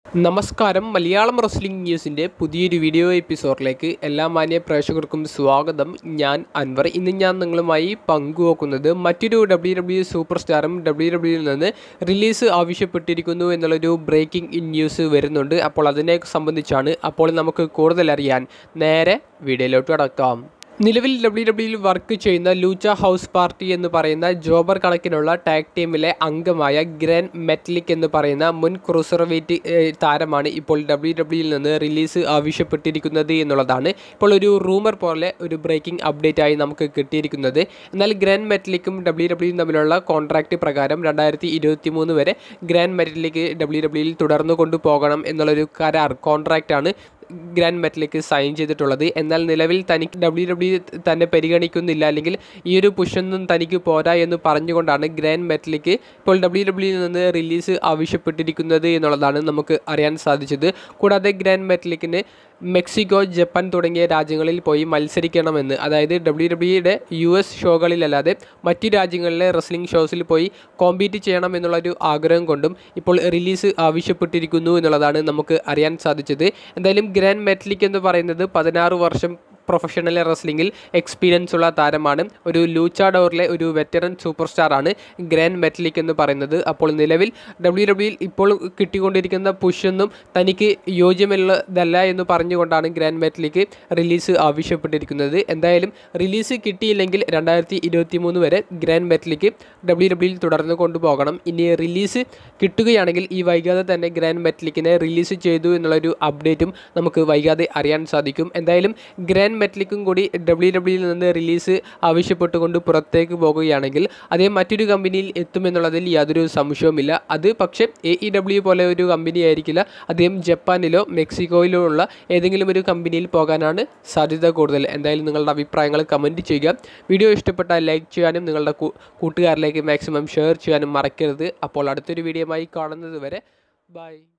നമസ്കാരം മലയാളം റെസ്ലിംഗ് ന്യൂസിൻ്റെ പുതിയൊരു വീഡിയോ എപ്പിസോഡിലേക്ക് എല്ലാ മാന്യ പ്രേക്ഷകർക്കും സ്വാഗതം ഞാൻ അൻവർ ഇന്ന് ഞാൻ നിങ്ങളുമായി പങ്കുവെക്കുന്നത് മറ്റൊരു ഡബ്ല്യു ഡബ്ല്യു സൂപ്പർ സ്റ്റാറും ഡബ്ല്യു ഡബ്ല്യുയിൽ നിന്ന് റിലീസ് ആവശ്യപ്പെട്ടിരിക്കുന്നു എന്നുള്ളൊരു ബ്രേക്കിംഗ് ന്യൂസ് വരുന്നുണ്ട് അപ്പോൾ അതിനെ സംബന്ധിച്ചാണ് അപ്പോൾ നമുക്ക് കൂടുതൽ അറിയാൻ നേരെ വീഡിയോയിലോട്ട് കടക്കാം നിലവിൽ ഡബ്ല്യു ഡബ്ല്യുയിൽ വർക്ക് ചെയ്യുന്ന ലൂച്ച ഹൗസ് പാർട്ടി എന്ന് പറയുന്ന ജോബർ കണക്കിനുള്ള ടാഗ് ടീമിലെ അംഗമായ ഗ്രാൻ മെറ്റ്ലിക് എന്ന് പറയുന്ന മുൻ ക്രൂസർ വെയിറ്റ് താരമാണ് ഇപ്പോൾ ഡബ്ല്യു ഡബ്ല്യുയിൽ നിന്ന് റിലീസ് ആവശ്യപ്പെട്ടിരിക്കുന്നത് എന്നുള്ളതാണ് ഇപ്പോൾ ഒരു റൂമർ പോലെ ഒരു ബ്രേക്കിംഗ് അപ്ഡേറ്റ് ആയി നമുക്ക് കിട്ടിയിരിക്കുന്നത് എന്നാൽ ഗ്രാൻ മെറ്റ്ലിക്കും ഡബ്ല്യു ഡബ്ല്യുയും തമ്മിലുള്ള കോൺട്രാക്റ്റ് പ്രകാരം രണ്ടായിരത്തി ഇരുപത്തി മൂന്ന് വരെ ഗ്രാൻ മെറ്റ്ലിക്ക് ഡബ്ല്യു ഡബ്ല്യുയിൽ തുടർന്നു കൊണ്ടുപോകണം എന്നുള്ളൊരു കരാർ കോൺട്രാക്റ്റാണ് ഗ്രാൻഡ് മെറ്റലിക്ക് സൈൻ ചെയ്തിട്ടുള്ളത് എന്നാൽ നിലവിൽ തനിക്ക് ഡബ്ല്യു ഡബ്ല്യു തന്നെ പരിഗണിക്കുന്നില്ല അല്ലെങ്കിൽ ഈ ഒരു പുഷൊന്നും തനിക്ക് പോരാ എന്ന് പറഞ്ഞുകൊണ്ടാണ് ഗ്രാൻഡ് മെറ്റലിക്ക് ഇപ്പോൾ ഡബ്ല്യു ഡബ്ല്യുയിൽ നിന്ന് റിലീസ് ആവശ്യപ്പെട്ടിരിക്കുന്നത് എന്നുള്ളതാണ് നമുക്ക് അറിയാൻ സാധിച്ചത് കൂടാതെ ഗ്രാൻഡ് മെറ്റലിക്കിന് മെക്സിക്കോ ജപ്പാൻ തുടങ്ങിയ രാജ്യങ്ങളിൽ പോയി മത്സരിക്കണമെന്ന് അതായത് ഡബ്ല്യു ഡബ്ല്യുയുടെ യു എസ് ഷോകളിലല്ലാതെ മറ്റു രാജ്യങ്ങളിലെ റെസ്ലിംഗ് ഷോസിൽ പോയി കോമ്പീറ്റ് ചെയ്യണം എന്നുള്ളൊരു ആഗ്രഹം കൊണ്ടും ഇപ്പോൾ റിലീസ് ആവശ്യപ്പെട്ടിരിക്കുന്നു എന്നുള്ളതാണ് നമുക്ക് അറിയാൻ സാധിച്ചത് എന്തായാലും ഗ്രാൻഡ് മെറ്റലിക് എന്ന് പറയുന്നത് പതിനാറ് വർഷം പ്രൊഫഷണൽ റെസ്ലിംഗിൽ എക്സ്പീരിയൻസ് ഉള്ള താരമാണ് ഒരു ലൂച്ചാഡോറിലെ ഒരു വെറ്ററൻ സൂപ്പർ സ്റ്റാറാണ് ഗ്രാൻഡ് മെറ്റലിക് എന്ന് പറയുന്നത് അപ്പോൾ നിലവിൽ ഡബ്ല്യു ഡബ്ല്യുയിൽ ഇപ്പോൾ കിട്ടിക്കൊണ്ടിരിക്കുന്ന പുഷൊന്നും തനിക്ക് യോജ്യമല്ലതല്ല എന്ന് പറഞ്ഞുകൊണ്ടാണ് ഗ്രാൻഡ് മെറ്റലിക്ക് റിലീസ് ആവശ്യപ്പെട്ടിരിക്കുന്നത് എന്തായാലും റിലീസ് കിട്ടിയില്ലെങ്കിൽ രണ്ടായിരത്തി ഇരുപത്തി മൂന്ന് വരെ ഗ്രാൻഡ് മെറ്റലിക്ക് ഡബ്ല്യു ഡബ്ല്യുയിൽ തുടർന്ന് കൊണ്ടുപോകണം ഇനി റിലീസ് കിട്ടുകയാണെങ്കിൽ ഈ വൈകാതെ തന്നെ ഗ്രാൻഡ് മെറ്റലിക്കിനെ റിലീസ് ചെയ്തു എന്നുള്ളൊരു അപ്ഡേറ്റും നമുക്ക് വൈകാതെ അറിയാൻ സാധിക്കും എന്തായാലും ഗ്രാൻഡ് മെറ്റലിക്കും കൂടി ഡബ്ല്യു ഡബ്ല്യുയിൽ നിന്ന് റിലീസ് ആവശ്യപ്പെട്ടുകൊണ്ട് പുറത്തേക്ക് പോകുകയാണെങ്കിൽ അതേ മറ്റൊരു കമ്പനിയിൽ എത്തുമെന്നുള്ളതിൽ യാതൊരു സംശയവുമില്ല അത് പക്ഷേ എ ഇ ഡബ്ല്യു പോലെ ഒരു കമ്പനി ആയിരിക്കില്ല അദ്ദേഹം ജപ്പാനിലോ മെക്സിക്കോയിലോ ഉള്ള ഏതെങ്കിലും ഒരു കമ്പനിയിൽ പോകാനാണ് സാധ്യത കൂടുതൽ എന്തായാലും നിങ്ങളുടെ അഭിപ്രായങ്ങൾ കമൻറ്റ് ചെയ്യുക വീഡിയോ ഇഷ്ടപ്പെട്ടാൽ ലൈക്ക് ചെയ്യാനും നിങ്ങളുടെ കൂട്ടുകാരിലേക്ക് മാക്സിമം ഷെയർ ചെയ്യാനും മറക്കരുത് അപ്പോൾ അടുത്തൊരു വീഡിയോയുമായി കാണുന്നത് വരെ ബൈ